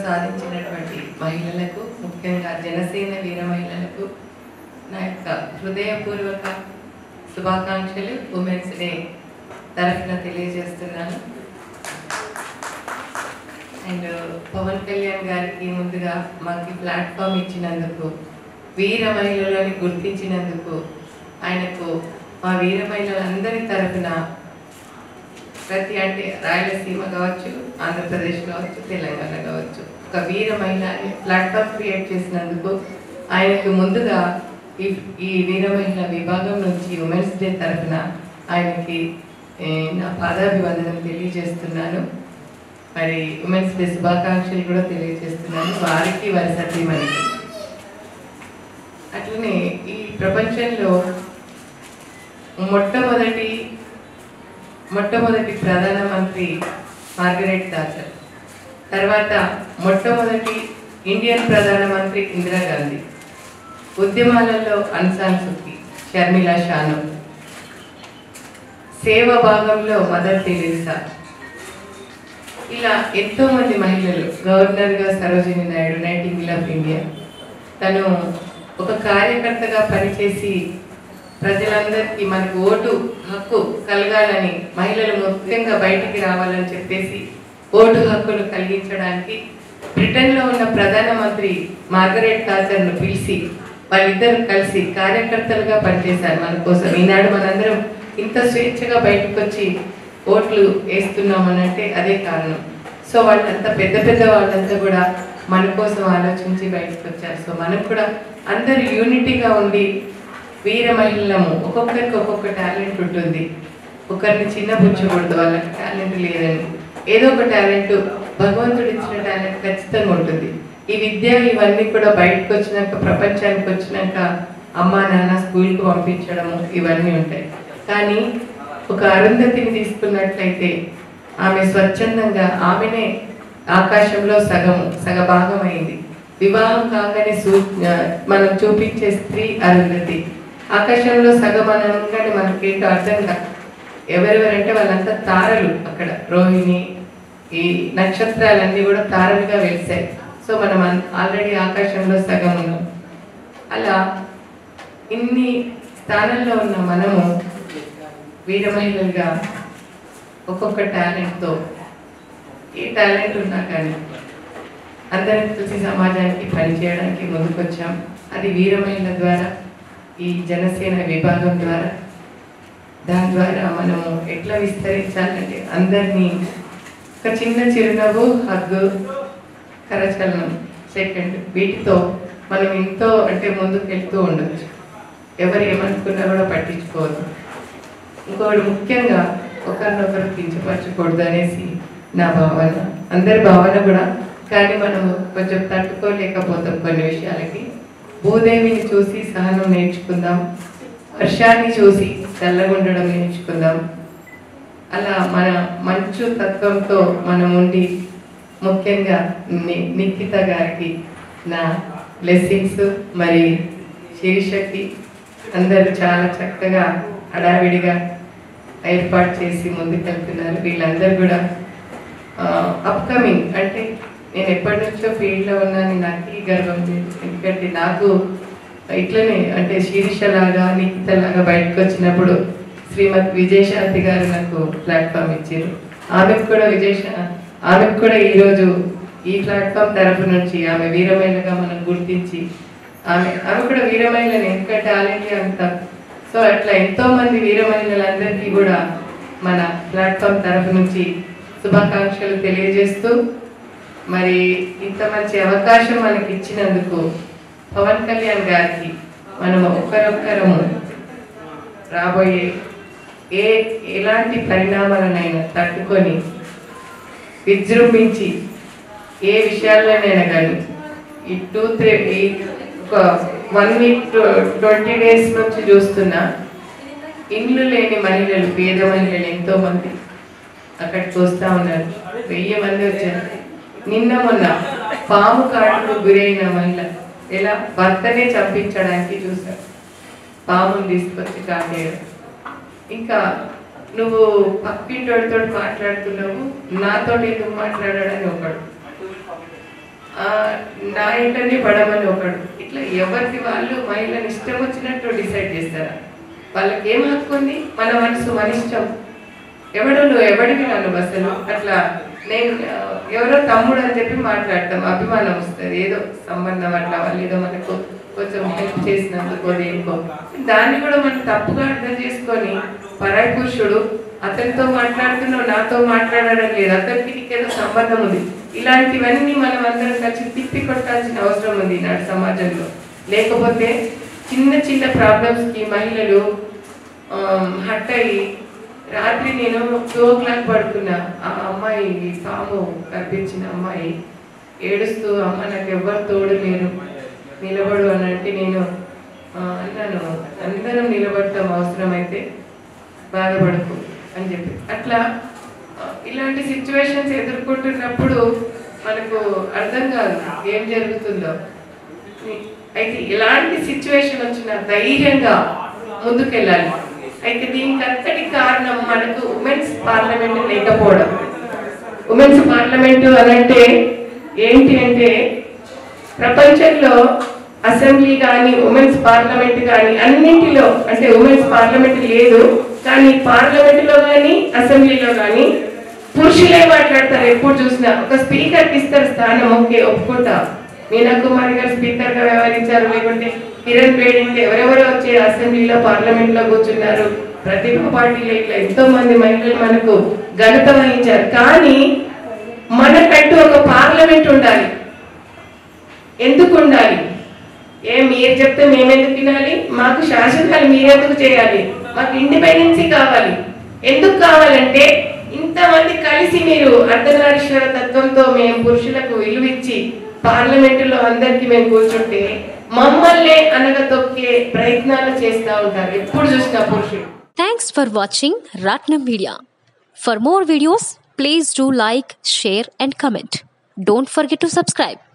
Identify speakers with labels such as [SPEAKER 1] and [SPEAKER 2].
[SPEAKER 1] సాధించినటువంటి మహిళలకు ముఖ్యంగా జనసేన వీర మహిళలకు నా యొక్క హృదయపూర్వక శుభాకాంక్షలు ఉమెన్స్ డే తరఫున తెలియజేస్తున్నాను అండ్ పవన్ కళ్యాణ్ గారికి ముందుగా మాకు ప్లాట్ఫామ్ ఇచ్చినందుకు వీర మహిళలని గుర్తించినందుకు ఆయనకు మా వీర మహిళలందరి తరఫున ప్రతి అంటే రాయలసీమ కావచ్చు ఆంధ్రప్రదేశ్ కావచ్చు తెలంగాణ కావచ్చు ఒక వీర మహిళ ప్లాట్ఫామ్ క్రియేట్ చేసినందుకు ఆయనకు ముందుగా ఈ ఈ వీర మహిళ విభాగం నుంచి ఉమెన్స్ డే తరఫున ఆయనకి ఏ, నా పాదాభివందనం తెలియజేస్తున్నాను మరి ఉమెన్స్ డే శుభాకాంక్షలు కూడా తెలియజేస్తున్నాను వారికి వారి సతీమణికి అట్లనే ఈ ప్రపంచంలో మొట్టమొదటి మొట్టమొదటి ప్రధానమంత్రి మార్గరెట్ థాచర్ తర్వాత మొట్టమొదటి ఇండియన్ ప్రధానమంత్రి ఇందిరాగాంధీ ఉద్యమాలలో అన్సాన్ సుఖి షర్మిలా షాను సేవ భాగంలో మదర్ తెరీసా ఇలా ఎంతో మంది మహిళలు గవర్నర్గా Sarojini Naidu nightingale of India తను ఒక కార్యకర్తగా పనిచేసి ప్రజలందరికీ మనకు ఓటు హక్కు కలగాలని మహిళలు ముఖ్యంగా బయటికి రావాలని చెప్పేసి ఓటు హక్కును కలిగించడానికి బ్రిటన్లో ఉన్న ప్రధానమంత్రి మార్గరెట్ థాచర్ను పిలిచి వాళ్ళిద్దరు కలిసి కార్యకర్తలుగా పనిచేశారు మన కోసం ఈనాడు మనందరం ఇంత స్వేచ్ఛగా బయటకు వచ్చి ఓట్లు వేస్తున్నామని అంటే అదే కారణం సో వాళ్ళంతా పెద్ద పెద్ద వాళ్ళంతా కూడా మన కోసం ఆలోచించి బయటకు వచ్చారు సో మనకు కూడా అందరు యూనిటీగా ఉండి వీర మహిళలము ఒక్కొక్కరికి ఒక్కొక్క టాలెంట్ ఉంటుంది ఒకరిని చిన్నపుచ్చకూడదు వాళ్ళకి టాలెంట్ లేదని ఏదో ఒక టాలెంట్ భగవంతుడు ఇచ్చిన టాలెంట్ ఖచ్చితంగా ఉంటుంది ఈ విద్య ఇవన్నీ కూడా బయటకు వచ్చినాక ప్రపంచానికి వచ్చినాక అమ్మా నాన్న స్కూల్కి పంపించడము ఇవన్నీ ఉంటాయి కానీ ఒక అరుంధతిని తీసుకున్నట్లయితే ఆమె స్వచ్ఛందంగా ఆమెనే ఆకాశంలో సగము సగభాగం అయింది వివాహం కాగానే సూ ఆ, మనం చూపించే స్త్రీ అరుంధతి ఆకాశంలో సగం అనగానే మనకేంటో అర్థం కాదు ఎవరెవరంటే వాళ్ళంతా తారలు అక్కడ రోహిణి ఈ నక్షత్రాలన్నీ కూడా తారలుగా వెలిసాయి సో మనం ఆల్రెడీ ఆకాశంలో సగం ఉన్నాం అలా ఇన్ని స్థానంలో ఉన్న మనము వీర మహిళలుగా ఒక్కొక్క టాలెంట్తో ఏ టాలెంట్ ఉన్నా కానీ అందరం కలిసి సమాజానికి పనిచేయడానికి ముందుకొచ్చాం అది వీర మహిళ ద్వారా ఈ జనసేన విభాగం ద్వారా దాని ద్వారా మనము ఎట్లా విస్తరించాలంటే అందరినీ ఒక చిన్న చిరునవ్వు హగ్గు కరచలనం సెకండ్ వీటితో మనం ఎంతో అంటే ముందుకు వెళ్తూ ఉండొచ్చు ఎవరు ఏమనుకున్నా కూడా పట్టించుకోవద్దు ఇంకొకటి ముఖ్యంగా ఒకరినొకరు కించపరచకూడదు అనేసి నా భావన అందరి భావన కూడా కానీ మనము కొంచెం తట్టుకోలేకపోతాం కొన్ని విషయాలకి భూదేవిని చూసి సహనం నేర్చుకుందాం వర్షాన్ని చూసి చల్లగుండడం నేర్చుకుందాం అలా మన మంచు తత్వంతో మనం ఉండి ముఖ్యంగా ని- నిఖిత గారికి నా బ్లెస్సింగ్స్ మరి శిరీషకి అందరూ చాలా చక్కగా హడావిడిగా ఏర్పాటు చేసి ముందుకెళ్తున్నారు వీళ్ళందరూ కూడా అప్కమింగ్ అంటే నేను ఎప్పటి నుంచో ఫీల్డ్లో ఉన్నాను నాకు ఈ గర్వం లేదు ఎందుకంటే నాకు ఇట్లనే అంటే శీర్ష లాగా నిఖిత లాగా బయటకు వచ్చినప్పుడు శ్రీమతి విజయశాంతి గారు నాకు ప్లాట్ఫామ్ ఇచ్చారు ఆమెకు కూడా విజయశ ఆమెకు కూడా ఈరోజు ఈ ప్లాట్ఫామ్ తరఫు నుంచి ఆమె వీరమహిళగా మనం గుర్తించి ఆమె ఆమె కూడా వీరమహిళని ఎంత టాలెంట్ అంత సో అట్లా ఎంతో మంది వీరమహిళలందరికీ కూడా మన ప్లాట్ఫామ్ తరఫు నుంచి శుభాకాంక్షలు తెలియజేస్తూ మరి ఇంత మంచి అవకాశం మనకి ఇచ్చినందుకు పవన్ కళ్యాణ్ గారికి మనం ఒక్కరొక్కరము రాబోయే ఏ ఎలాంటి పరిణామాలనైనా తట్టుకొని విజృంభించి ఏ విషయాల్లోనైనా కానీ ఈ టూ త్రీ ఈ ఒక వన్ వీక్ ట్వంటీ డేస్ నుంచి చూస్తున్నా ఇండ్లు లేని మహిళలు పేద మహిళలు ఎంతో మంది అక్కడికి వస్తూ ఉన్నారు వెయ్యి మంది వచ్చారు నిన్న మొన్న పాము కాటుకు గురైన మహిళ ఎలా భర్తనే చంపించడానికి చూశారు పాముని తీసుకొచ్చి కాటేయడం ఇంకా నువ్వు పక్కింటోడితో మాట్లాడుతున్నావు నాతో ఎందుకు మాట్లాడాడని ఒకడు ఆ, నా ఇంటనే పడమని ఒకడు ఇట్లా ఎవరికి వాళ్ళు మహిళని ఇష్టం వచ్చినట్టు డిసైడ్ చేస్తారా వాళ్ళకి ఏం హక్కు ఉంది మన మనసు మన ఇష్టం ఎవడు నువ్వు ఎవడికి నన్ను అసలు అట్లా నేను ఆ, ఎవరో తమ్ముడు అని చెప్పి మాట్లాడతాం అభిమానం వస్తుంది ఏదో సంబంధం అట్లా వాళ్ళు ఏదో మనకు కొంచెం హెల్ప్ చేసినందుకో దేనికో దాన్ని కూడా మనం తప్పుగా అర్థం చేసుకొని పరాయి పురుషుడు అతనితో మాట్లాడుతున్నావు నాతో మాట్లాడడం లేదు అతనికి నీకేదో సంబంధం ఉంది ఇలాంటివన్నీ మనం అందరం కలిసి తిప్పి కొట్టాల్సిన అవసరం ఉంది ఈనాడు సమాజంలో లేకపోతే చిన్న చిన్న ప్రాబ్లమ్స్ కి మహిళలు హట్ అయ్యి రాత్రి నేను టూ ఓ క్లాక్ పడుకున్నా ఆ అమ్మాయి పాము కనిపించిన అమ్మాయి ఏడుస్తూ అమ్మ నాకు ఎవ్వరు తోడు లేరు నిలబడు అని అంటే నేను ఆ, అన్నాను అందరం నిలబడతాం అవసరమైతే బాధపడకు అని చెప్పి అట్లా ఆ, ఇలాంటి సిచ్యువేషన్స్ ఎదుర్కొంటున్నప్పుడు మనకు అర్థం కాదు ఏం జరుగుతుందో అయితే ఎలాంటి సిచ్యువేషన్ వచ్చినా ధైర్యంగా ముందుకెళ్ళాలి అయితే దీనికి అంతటి కారణం మనకు ఉమెన్స్ పార్లమెంట్ లేకపోవడం ఉమెన్స్ పార్లమెంట్ అని అంటే ఏంటి అంటే ప్రపంచంలో అసెంబ్లీ కానీ ఉమెన్స్ పార్లమెంట్ కానీ అన్నింటిలో అంటే ఉమెన్స్ పార్లమెంట్ లేదు కానీ పార్లమెంట్ లో కానీ అసెంబ్లీలో కానీ పురుషులే మాట్లాడతారు ఎప్పుడు చూసినా ఒక స్పీకర్ కి ఇస్తారు స్థానం ఓకే ఒప్పుకుంటా మీనా కుమారి గారు స్పీకర్ గా వ్యవహరించారు లేకుంటే కిరణ్ బేడి ఇంకా ఎవరెవరో వచ్చి అసెంబ్లీలో పార్లమెంట్ లో కూర్చున్నారు ప్రతిభ పార్టీలో ఇట్లా ఎంతో మంది మహిళలు మనకు ఘనత వహించారు కానీ మనకంటూ ఒక పార్లమెంట్ ఉండాలి ఎందుకు ఉండాలి ఏ మీరు చెప్తే మేమెందుకు వినాలి మాకు శాసనాలు మీరెందుకు చేయాలి మాకు ఇండిపెండెన్సీ కావాలి ఎందుకు కావాలంటే ఇంతమంది కలిసి మీరు అర్ధనారీశ్వర తత్వంతో మేము పురుషులకు విలువిచ్చి పార్లమెంటులో అందరికి మేము కూర్చుంటే మమ్మల్ని అనగతొక్కే ప్రయత్నాలు చేస్తూ ఉంటారు ఎప్పుడు చూసినా పురుషులు
[SPEAKER 2] Thanks for watching Ratnam Media. For more videos, please do like, share, and comment. Don't forget to subscribe.